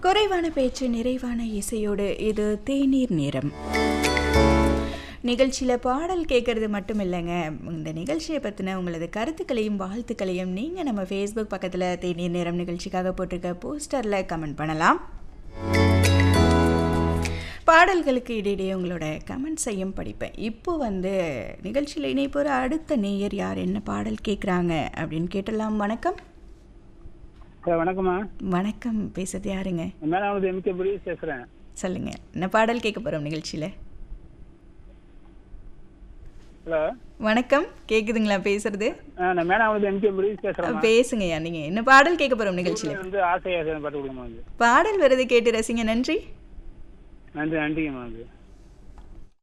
குறைவான பேச்சு நிறைவான இசையோடு இது தேநீர் நேரம் நிகழ்ச்சியில் பாடல் கேட்கறது மட்டும் இல்லைங்க இந்த நிகழ்ச்சியை பற்றின உங்களது கருத்துக்களையும் வாழ்த்துக்களையும் நீங்கள் நம்ம ஃபேஸ்புக் பக்கத்தில் தேநீர் நேரம் நிகழ்ச்சிக்காக போட்டிருக்க போஸ்டரில் கமெண்ட் பண்ணலாம் பாடல்களுக்கு இடையிடையே உங்களோட கமெண்ட்ஸையும் படிப்பேன் இப்போ வந்து நிகழ்ச்சியில் இணைப்போகிற அடுத்த நேயர் யார் என்ன பாடல் கேட்குறாங்க அப்படின்னு கேட்டலாம் வணக்கம் ஹலோ வணக்கம்மா வணக்கம் பேசுறது யாருங்க மேடம் வந்து எம்கே புரியுஸ் பேசுகிறேன் சொல்லுங்க என்ன பாடல் கேட்க போகிறோம் நிகழ்ச்சியில் ஹலோ வணக்கம் கேக்குதுங்களா பேசுறது ஆ நான் மேடம் வந்து எம்கே புரியுஸ் பேசுகிறேன் பேசுங்கய்யா நீங்க என்ன பாடல் கேட்க போறோம் நிகழ்ச்சியில வந்து ஆசையாக பாட்டு கொடுக்குமா வந்து பாடல் வருது கேட்டு ரசிங்க நன்றி நன்றி நன்றிங்கம்மா வந்து